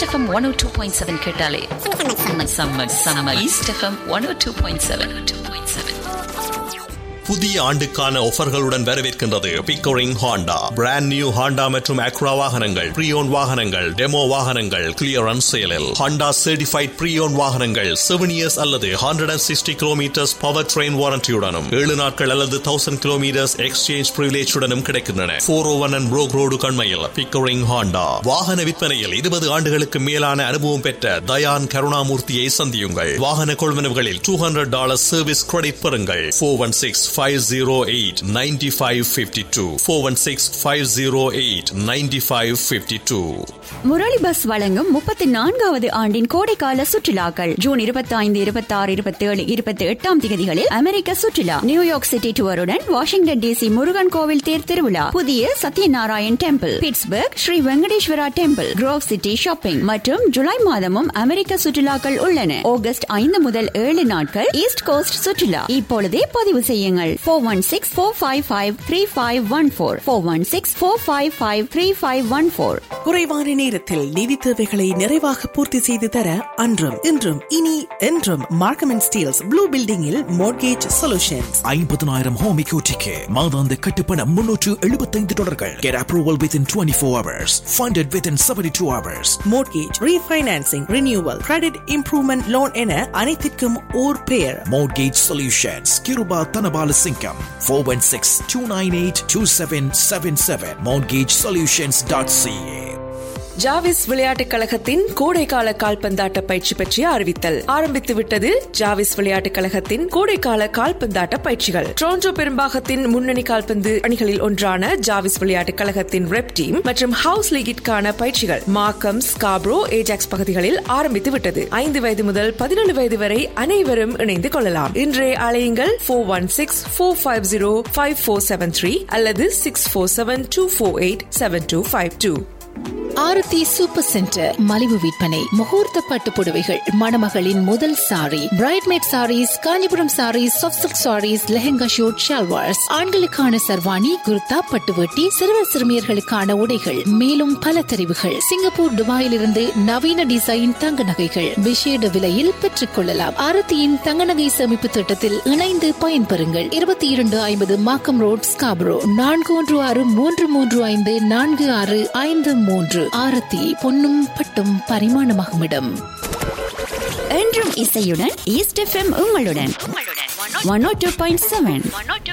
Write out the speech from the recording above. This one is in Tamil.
East FM one o two point seven கேட்டாலே செம்ம செம்ம East FM one o two point seven two point seven புதிய ஆண்டுக்கான ஆஃபர்களுடன் வரவேற்கின்றது Pickering Honda brand new Honda மற்றும் அக்ரா வாகனங்கள் ப்ரீயோன் வாகனங்கள் டெமோ வாகனங்கள் கிளியரன்ஸ் சேலில் ஹாண்டா சர்டிஃபைட் ப்ரீயோன் வாகனங்கள் செவன் இயர்ஸ் அல்லது hundred and sixty kilometres power train வாரண்டியுடனும் ஏழு நாட்கள் அல்லது தௌசண்ட் கிலோமீட்டர்ஸ் எக்ஸ்சேஞ்ச் பிரிவிலேஜுடனும் கிடைக்கின்றன four o one and Brock road கண்மையில் பிக்கோரிங் ஹாண்டா வாகன விற்பனையில் இருபது ஆண்டுகளுக்கு மேலான அனுபவம் பெற்ற தயான் கருணாமூர்த்தியை சந்தியுங்கள் வாகன கொள்வனவுகளில் two hundred dollar service credit பெறுங்கள் four one six 508 9552 416 508 9552 Murali bus வழங்கும் முப்பத்தி நான்காவது ஆண்டின் கோடைக்கால சுற்றுலாக்கள் ஜூன் இருபத்தி ஐந்து இருபத்தி ஆறு இருபத்தி ஏழு இருபத்தி எட்டாம் தேதிகளில் அமெரிக்க சுற்றுலா New York city டூருடன் Washington DC Murugan கோவில் தேர் திருவிழா புதிய Satyanarayan temple Pittsburgh Sri Venkateswara temple Grove city shopping மற்றும் ஜூலை மாதமும் அமெரிக்க சுற்றுலாக்கள் உள்ளன ஆகஸ்ட் ஐந்து முதல் ஏழு நாட்கள் ஈஸ்ட் கோஸ்ட் சுற்றுலா இப்பொழுதே பதிவு செய்யுங்கள் four one six four five five three five one four four one six four five five three five one four குறைவான நேரத்தில் நிதி தேவைகளை நிறைவாக பூர்த்தி செய்து தர அன்றும் இன்றும் இனி என்றும் மார்க்கம் அண்ட் ஸ்டீல்ஸ் ப்ளூ பில்டிங்கில் மோர்கேஜ் சொல்யூஷன்ஸ் ஐம்பதனாயிரம் ஹோம் இக்யூட்டிக்கு மாதாந்த கட்டுப்பணம் முன்னூற்று எழுபத்தைந்து டாலர்கள் Get approval within 24 hours. Funded within 72 hours. Mortgage refinancing renewal credit improvement loan என அனைத்திற்கும் ஓர் பெயர் Mortgage Solutions. Kiruba Tanabala Singham. 416-298-2777. MortgageSolutions.ca. ஜாவிஸ் விளையாட்டுக் கழகத்தின் கோடைக்கால கால்பந்தாட்ட பயிற்சி பற்றிய அறிவித்தல் ஆரம்பித்து விட்டது ஜாவிஸ் விளையாட்டுக் கழகத்தின் கோடைக்கால கால்பந்தாட்ட பயிற்சிகள் டொரண்டோ பெரும்பாகத்தின் முன்னணி கால்பந்து அணிகளில் ஒன்றான ஜாவிஸ் விளையாட்டுக் கழகத்தின் ரெப் டீம் மற்றும் ஹவுஸ் லீகிற்கான பயிற்சிகள் மார்க்கம் ஸ்காப்ரோ ஏஜாக்ஸ் பகுதிகளில் ஆரம்பித்து விட்டது ஐந்து வயது முதல் பதினேழு வயது வரை அனைவரும் இணைந்து கொள்ளலாம் இன்றைய அலையுங்கள் four one six four five zero five four seven three அல்லது six four seven two four eight seven two five two Aarthi super centre மலிவு விற்பனை முகூர்த்த பட்டு புடவைகள் மணமகளின் முதல் sari bridesmaid sarees Kanchipuram sarees soft sarees lehenga suit shalwars ஆண்களுக்கான சர்வாணி குர்தா பட்டுவட்டி சிறுவர் சிறுமியர்களுக்கான உடைகள் மேலும் பல தெரிவுகள் சிங்கப்பூர் துபாயிலிருந்து நவீன டிசைன் தங்க நகைகள் விசேட விலையில் பெற்றுக் கொள்ளலாம் ஆரத்தியின் தங்க நகை சேமிப்பு திட்டத்தில் இணைந்து பயன்பெறுங்கள் இருபத்தி இரண்டு ஐம்பது மாக்கம் ரோட் ஸ்காபரோ நான்கு ஒன்று ஆறு மூன்று மூன்று ஐந்து நான்கு ஆறு ஐந்து மூன்று ஆரத்தி பொன்னும் பட்டும் பரிமாணமாகும் இடம் என்றும் இசையுடன் ஈஸ்ட் எஃப்எம் உங்களுடன் one o two point seven